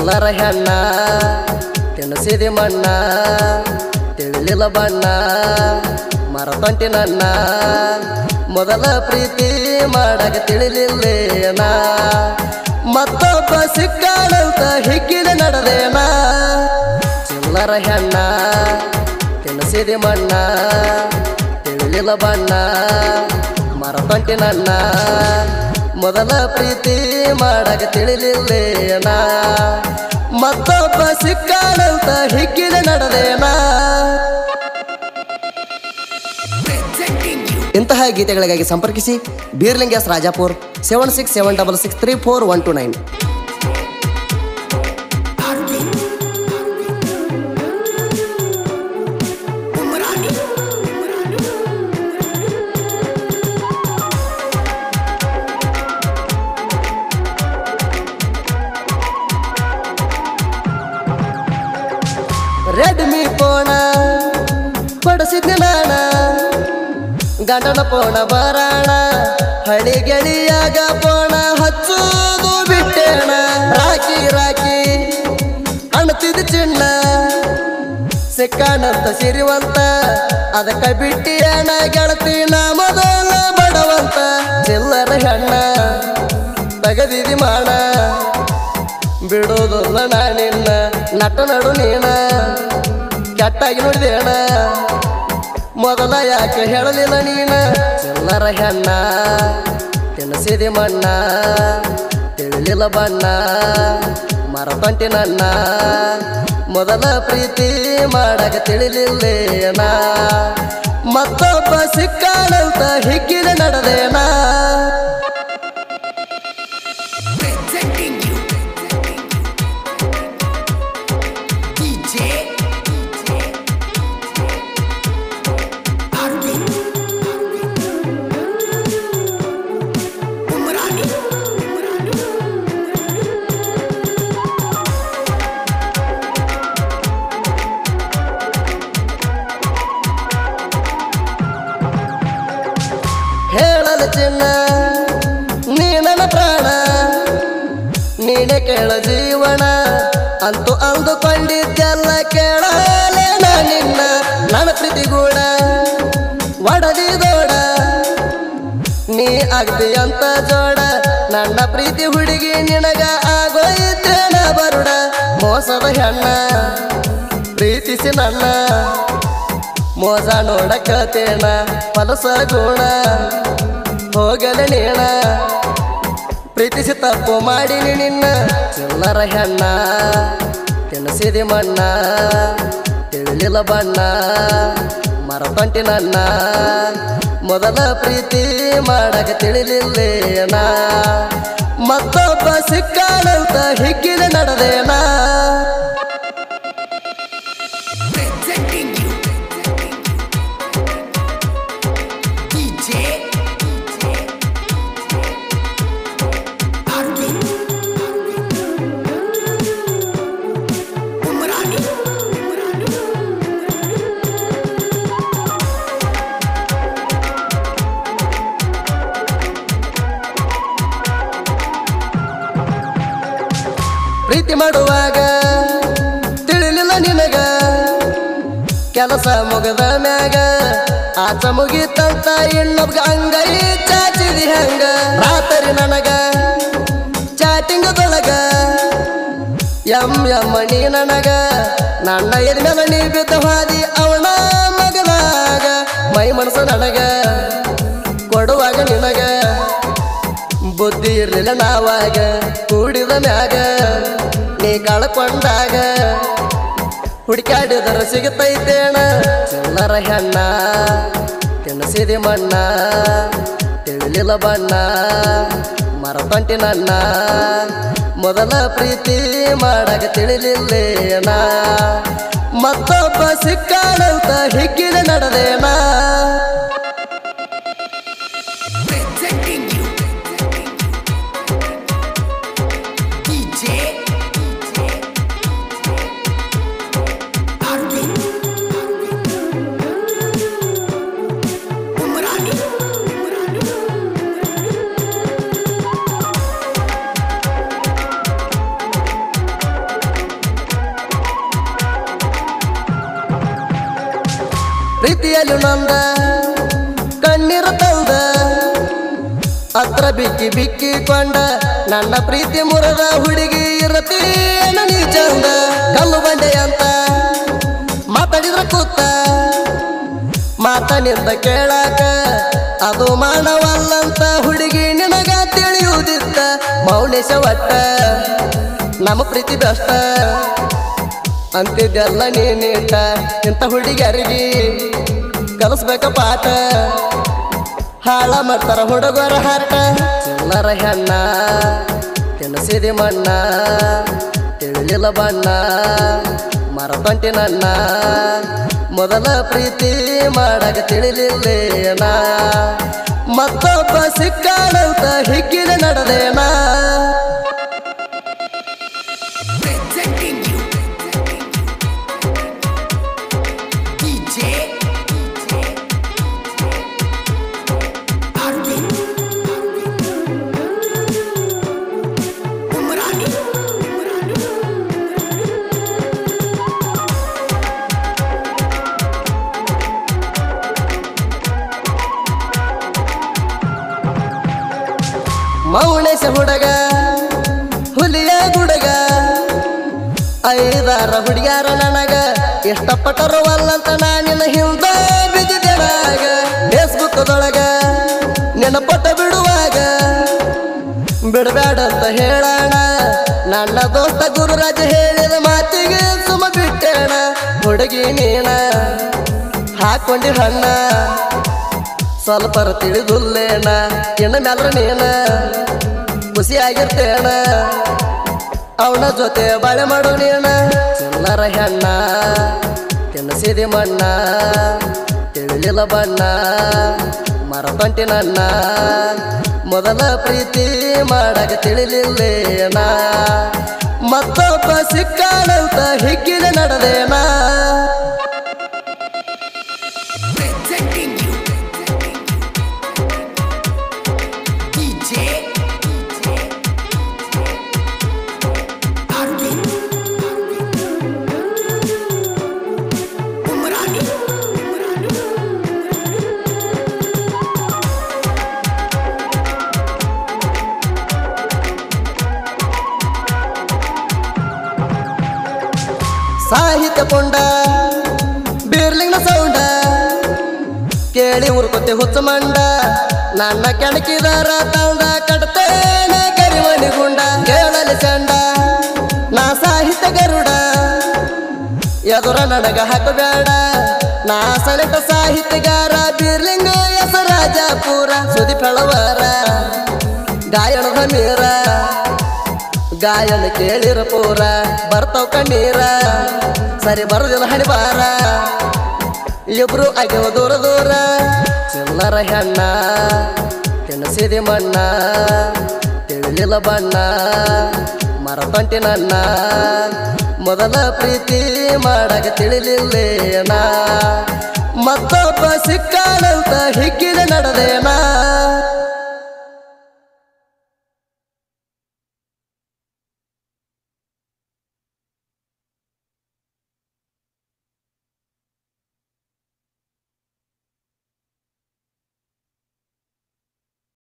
ಚಿಲ್ಲರ ಹೆಣ್ಣ ತಿನ್ನಿಸಿದಿ ಮಣ್ಣ ತಿಳಿಲಿಲ್ಲ ಬಣ್ಣ ಮರತಂಟಿ ನನ್ನ ಮೊದಲ ಪ್ರೀತಿ ಮಾಡಕ ತಿಳಿಲಿಲ್ಲೇನ ಮತ್ತೊಬ್ಬ ಸಿಕ್ಕಾಡಂತ ಹಿಗ್ಗಿನ ನಡೆದೇನ ಚಿಲ್ಲರ ಹೆಣ್ಣ ತಿನ್ನಿಸಿದಿ ಮಣ್ಣ ತಿಳಿಲಿಲ್ಲ ಬಣ್ಣ ಮರತಂಟಿ ನನ್ನ ಮೊದಲ ಪ್ರೀತಿ ಮಾಡಕ ತಿಳಿಲಿಲ್ಲೇನ ಮತ್ತೊಬ್ಬ ಸಿಕ್ಕಾಡಂತ ಹಿಗ್ಗಿನ ನಡೆದೇನಾ ಇಂತಹ ಗೀತೆಗಳಿಗಾಗಿ ಸಂಪರ್ಕಿಸಿ ಬೀರ್ಲಿಂಗ್ಯಾಸ್ Rajapur seven six seven double six three four one two nine Redmi ಫೋನ ಕೊಡಿಸಿದ್ನಿ ನಾಣ ಗಂಡನ ಪೋಣ ಬರಾಣ ಹಳಿ ಗೆಳಿಯಾಗ ಪೋಣ ಹಚ್ಚುದು ಬಿಟ್ಟೇಣ ರಾಕಿ ರಾಕಿ ಅಣತಿದ ಚಿನ್ನ ಸಿಕ್ಕಾಣಂತ ಸಿರಿವಂತ ಅದಕ್ಕ ಬಿಟ್ಟಿಯಣ ಗೆಳತಿ ನಾ ಮೊದಲ ಬಡವಂತ ಚಿಲ್ಲರ ಹೆಣ್ಣ ತಗದಿದಿ ಮಾಣ ಬಿಡೋದಲ್ಲ ನಾ ನಿನ್ನ ನಟ ನಡು ನೀನ ಕೆಟ್ಟಾಗಿ ನೋಡಿದೇಣ ಮೊದಲ ಯಾಕೆ ಹೇಳಲಿಲ್ಲ ನೀನ ಚಿಲ್ಲರ ಹೆಣ್ಣ ತಿನ್ನಿಸಿದಿ ಮಣ್ಣ ತಿಳಿಲಿಲ್ಲ ಬಣ್ಣ ಮರತಂಟಿ ನನ್ನ ಮೊದಲ ಪ್ರೀತಿ ಮಾಡಕ ತಿಳಿಲಿಲ್ಲೇನ ಮತ್ತೊಬ್ಬ ಸಿಕ್ಕಾಡಂತ ಹಿಗ್ಗಿನ ನಡೆದೇನಾ Presenting you DJ Arvin Umrani ಹೇಳಲು ಚಿನ್ನ ನೀ ನನ್ನ ಪ್ರಾಣ ನೀನೆ ಕೇಳ ಜೀವನ ಅಂತೂ ಅಂದುಕೊಂಡಿದ್ದೆಲ್ಲ ಕೇಳಲೇ ನಾ ನಿನ್ನ ನನ್ನ ಪ್ರೀತಿಗೂಡ ಒಡದಿದೋಡ ನೀ ಆಗ್ತಿ ಅಂತ ಜೋಡ ನನ್ನ ಪ್ರೀತಿ ಹುಡುಗಿ ನಿನಗ ಆಗೋಯ್ತೇನ ಬರುಡ ಮೋಸದ ಹೆಣ್ಣ ಪ್ರೀತಿಸಿ ನನ್ನ ಮೋಸ ನೋಡಕತೇಣ ಫಲಸ ಗುಣ ಹೋಗಲ ನೀಣ ಪ್ರೀತಿಸಿ ತಪ್ಪು ಮಾಡಿನಿ ನಿನ್ನ ಚಿಲ್ಲರ ಹೆಣ್ಣ ತಿನ್ನಿಸಿದಿ ಮಣ್ಣ ತಿಳಿಲಿಲ್ಲ ಬಣ್ಣ ಮರತಂಟಿ ನನ್ನ ಮೊದಲ ಪ್ರೀತಿ ಮಾಡಕ ತಿಳಿಲಿಲ್ಲೇನ ಮತ್ತೊಬ್ಬ ಸಿಕ್ಕಾಡಂತ ಹಿಗ್ಗಿನ ನಡೆದೇನಾ Presenting you DJ Arvin Umrani ಪ್ರೀತಿ ಮಾಡುವಾಗ ತಿಳಿಲಿಲ್ಲ ನಿನಗ ಕೆಲಸ ಮುಗದ ಮ್ಯಾಗ ಆಚ ಮುಗಿತಂತ ಇನ್ನೊಬ್ಗ ಅಂಗೈ ಚಾಚಿದಿ ಹಂಗ ರಾತ್ರಿ ನನಗ ಚಾಟಿಂಗದೊಳಗ ಎಂ ಎಂ ನೀ ನನಗ ನನ್ನ ಎದ ಮೇಲೆ ನೀ ಬಿದ್ದ ಹಾದಿ ಅವನ ಮಗನಾಗ ಮೈ ಮನಸ್ಸು ನನಗ ಕೊಡುವಾಗ ನಿನಗ ಬುದ್ಧಿ ಇರ್ಲಿಲ್ಲ ನಾವಾಗ ಕೂಡಿದ ಮ್ಯಾಗ ನೀ ಕಳ್ಕೊಂಡಾಗ ಹುಡುಕಾಡಿದರ ಸಿಗುತ್ತೈತೇಣ ಚಿಲ್ಲರ ಹೆಣ್ಣ ತಿನ್ನಿಸಿದಿ ಮಣ್ಣ ತಿಳಿಲಿಲ್ಲ ಬಣ್ಣ ಮರತಂಟಿ ನನ್ನ ಮೊದಲ ಪ್ರೀತಿ ಮಾಡಕ ತಿಳಿಲಿಲ್ಲೇನ ಮತ್ತೊಬ್ಬ ಸಿಕ್ಕಾಡಂತ ಹಿಗ್ಗಿನ ನಡೆದೇನಾ Presenting you DJ Arvin Umrani ಪ್ರೀತಿಯಲ್ಲಿ ನಂದ ಕಣ್ಣೀರ ತಂದ ಹತ್ರ ಬಿಕ್ಕಿ ಬಿಕ್ಕಿ ಕೊಂಡ ನನ್ನ ಪ್ರೀತಿ ಮುರದ ಹುಡುಗಿ ಇರತೀನ ನೀ ಚಂದ ಕಲ್ಲು ಬಂಡೆ ಅಂತ ಮಾತಾಡಿದ್ರ ಕೂತ ಮಾತನಿಂದ ಕೇಳಾಕ ಅದು ಮಾನವಲ್ಲಂತ ಹುಡುಗಿ ನಿನಗ ತಿಳಿಯುವುದಿತ್ತ ಮೌನೇಶ ಒಟ್ಟ ನಮ್ಮ ಪ್ರೀತಿ ಬೆಷ್ಟ ಅಂತಿದ್ದೆಲ್ಲ ನೀನಿಟ್ಟ ಇಂಥ ಹುಡುಗಿಯರಿಗೆ ಕಲಿಸ್ಬೇಕ ಪಾಠ ಹಾಳ ಮಾಡ್ತಾರ ಹುಡುಗರ ಹಾಟ ಚಿಲ್ಲರ ಹೆಣ್ಣ ತಿನ್ನಿಸಿದಿ ಮಣ್ಣ ತಿಳಿಲಿಲ್ಲ ಬಣ್ಣ ಮರತಂಟಿ ನನ್ನ ಮೊದಲ ಪ್ರೀತಿ ಮಾಡಕ ತಿಳಿಲಿಲ್ಲೇನ ಮತ್ತೊಬ್ಬ ಸಿಕ್ಕಾಡಂತ ಹಿಗ್ಗಿನ ನಡೆದೇನಾ Presenting you. DJ. Arvind. Umrani. Mounesh ಹುಡುಗ ಹುಲಿಯ ಗುಡುಗ ಐದಾರ ಹುಡುಗ್ಯಾರ ನನಗ ಇಷ್ಟಪಟ್ಟರು ಅಲ್ಲಂತ ನಾನಿನ ಹಿಂದ ಬಿದ್ದಿದ್ದೇನಾಗ ಫೇಸ್ಬುಕ್ದೊಳಗ ನೆನಪಟ್ಟ ಬಿಡುವಾಗ ಬಿಡಬೇಡಂತ ಹೇಳೋಣ ನನ್ನ ದೋಸ್ತ ಗುರುರಾಜ ಹೇಳಿದ ಮಾತಿಗೆ ಸುಮ ಬಿಟ್ಟೇಣ ಹುಡುಗಿ ನೀನ ಹಾಕೊಂಡಿ ಹಣ್ಣ ಸ್ವಲ್ಪರ ತಿಳಿದುಲ್ಲೇನ ಇನ್ನು ಮ್ಯಾಲ್ರ ನೀನ ಖುಷಿಯಾಗಿರ್ತೇನ ಅವನ ಜೊತೆ ಬಾಳೆ ಮಾಡು ನೀನ ಚಿಲ್ಲರ ಹೆಣ್ಣ ತಿನ್ನಿಸಿದಿ ಮಣ್ಣ ತಿಳಿಲಿಲ್ಲ ಬಣ್ಣ ಮರತಂಟಿ ನನ್ನ ಮೊದಲ ಪ್ರೀತಿ ಮಾಡಕ ತಿಳಿಲಿಲ್ಲೇನ ಮತ್ತೊಬ್ಬ ಸಿಕ್ಕಾಡಂತ ಹಿಗ್ಗಿನ ನಡೆದೇನಾ Presenting you. DJ. Arvind. Umrani. ಸಾಹಿತ್ಯ ಪುಂಡ ಬೀರ್ಲಿಂಗ್ನ ಸೌಂಡ ಕೇಳಿ ಉರ್ಕೊತೆ ಹುಚ್ಚ ಮಂಡ ನನ್ನ ಕೆಣಕಿದಾರ ತಂದ ಕಟ್ತೇನೆ ಕರಿಮಣಿ ಗುಂಡ ಕೇಳಲಿ ಚಂಡ ನಾ ಸಾಹಿತ್ಯ ಗರುಡ ಎದುರ ನನಗ ಹಾಕಬೇಡ ನಾ ಸಲಿತ ಸಾಹಿತ್ಯಗಾರ ಬೀರ್ಲಿಂಗ ಯಸರಾಜಪುರ ಸುದಿ ಫೆಳವರ ಗಾಯಣದ ಮೀರ ಗಾಯನ ಕೇಳಿರ ಪೂರ ಬರ್ತಾವ ಕಣ್ಣೀರ ಸರಿ ಬರುದಿಲ್ಲ ಹಣಿಬಾರ ಇಬ್ರು ಆಗ್ಯವ ದೂರ ದೂರ ಚಿಲ್ಲರ ಹೆಣ್ಣ ತಿನ್ನಿಸಿದಿ ಮಣ್ಣ ತಿಳಿಲಿಲ್ಲ ಬಣ್ಣ ಮರತಂಟಿ ನನ್ನ ಮೊದಲ ಪ್ರೀತಿ ಮಾಡಕ ತಿಳಿಲಿಲ್ಲೇನ ಮತ್ತೊಬ್ಬ ಸಿಕ್ಕಾಡಂತ ಹಿಗ್ಗಿನ ನಡೆದೇನಾ